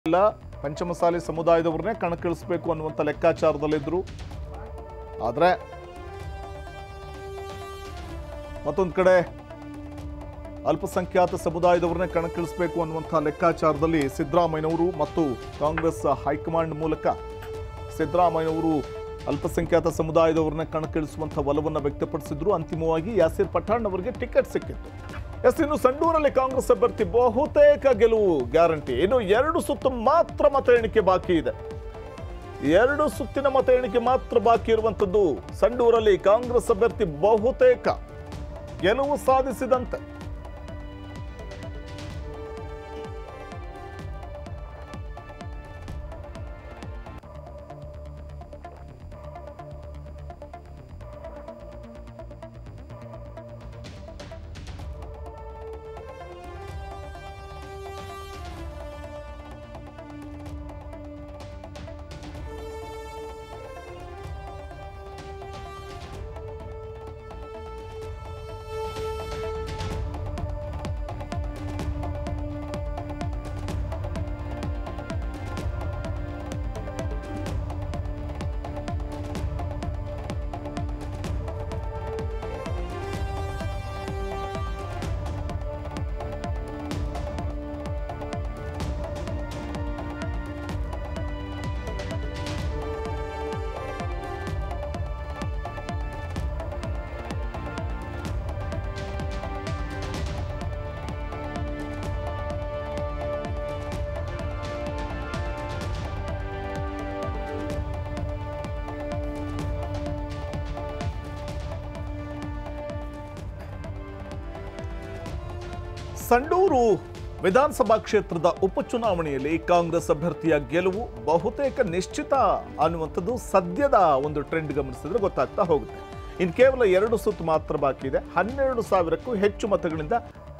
ಇಲ್ಲ ಪಂಚಮಸಾಲಿ ಸಮುದಾಯದವ್ರನ್ನೇ ಕಣಕ್ಕಿಳಿಸ್ಬೇಕು ಅನ್ನುವಂಥ ಲೆಕ್ಕಾಚಾರದಲ್ಲಿದ್ದರು ಆದರೆ ಮತ್ತೊಂದು ಕಡೆ ಅಲ್ಪಸಂಖ್ಯಾತ ಸಮುದಾಯದವ್ರನ್ನೇ ಕಣಕ್ಕಿಳಿಸ್ಬೇಕು ಅನ್ನುವಂಥ ಲೆಕ್ಕಾಚಾರದಲ್ಲಿ ಸಿದ್ದರಾಮಯ್ಯನವರು ಮತ್ತು ಕಾಂಗ್ರೆಸ್ ಹೈಕಮಾಂಡ್ ಮೂಲಕ ಸಿದ್ದರಾಮಯ್ಯನವರು ಅಲ್ಪಸಂಖ್ಯಾತ ಸಮುದಾಯದವ್ರನ್ನ ಕಣಕ್ಕಿಳಿಸುವಂಥ ಒಲವನ್ನು ವ್ಯಕ್ತಪಡಿಸಿದ್ರು ಅಂತಿಮವಾಗಿ ಯಾಸೀರ್ ಪಠಾಣ್ ಅವರಿಗೆ ಟಿಕೆಟ್ ಸಿಕ್ಕಿತ್ತು ಎಸ್ ಇನ್ನು ಸಂಡೂರಲ್ಲಿ ಕಾಂಗ್ರೆಸ್ ಅಭ್ಯರ್ಥಿ ಬಹುತೇಕ ಗೆಲುವು ಗ್ಯಾರಂಟಿ ಇನ್ನು ಎರಡು ಸುತ್ತು ಮಾತ್ರ ಮತ ಎಣಿಕೆ ಬಾಕಿ ಇದೆ ಎರಡು ಸುತ್ತಿನ ಮತ ಎಣಿಕೆ ಮಾತ್ರ ಬಾಕಿ ಇರುವಂಥದ್ದು ಸಂಡೂರಲ್ಲಿ ಕಾಂಗ್ರೆಸ್ ಅಭ್ಯರ್ಥಿ ಬಹುತೇಕ ಗೆಲುವು ಸಾಧಿಸಿದಂತೆ ಸಂಡೂರು ವಿಧಾನಸಭಾ ಕ್ಷೇತ್ರದ ಉಪಚುನಾವಣೆಯಲ್ಲಿ ಕಾಂಗ್ರೆಸ್ ಅಭ್ಯರ್ಥಿಯ ಗೆಲುವು ಬಹುತೇಕ ನಿಶ್ಚಿತ ಅನ್ನುವಂಥದ್ದು ಸದ್ಯದ ಒಂದು ಟ್ರೆಂಡ್ ಗಮನಿಸಿದ್ರೆ ಗೊತ್ತಾಗ್ತಾ ಹೋಗುತ್ತೆ ಇನ್ನು ಕೇವಲ ಎರಡು ಸುತ್ತು ಮಾತ್ರ ಬಾಕಿ ಇದೆ ಹನ್ನೆರಡು ಸಾವಿರಕ್ಕೂ ಹೆಚ್ಚು ಮತಗಳಿಂದ